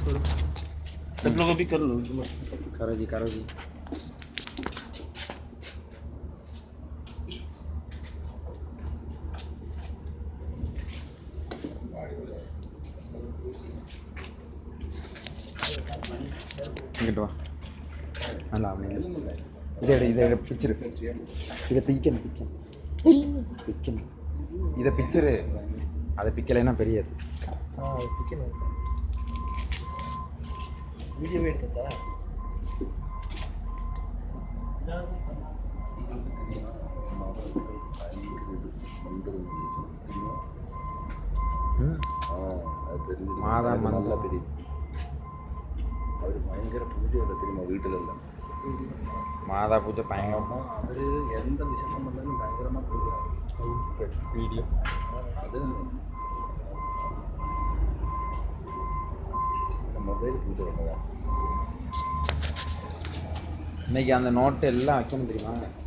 सब लोग अभी कर लो करो जी करो जी ഇങ്ങോട്ട് വാ അല്ല അവിടെ ഇതെവിടെ ഇതെവിടെ പിക്ചർ ഇത് പിക്കണം പിക്കണം പിക്കണം ഇത് പിക്ചർ അത് പിക്കலைன்னா பெரியது வீடியோ எடுத்ததா ம். மாதா நல்லா மந்தம். தெரியும் அவர் பயங்கர பூஜையில் தெரியுமா வீட்டிலெல்லாம் மாதா பூஜை பயங்கரம் ஆமாம் அவர் எந்த விசேஷம் பண்ணாலும் பயங்கரமாக பூஜை வீடியோ அது மொபைல் பூஜை பண்ணதா இன்னைக்கு அந்த நோட்டு எல்லாம் வைக்கணும் தெரியுமா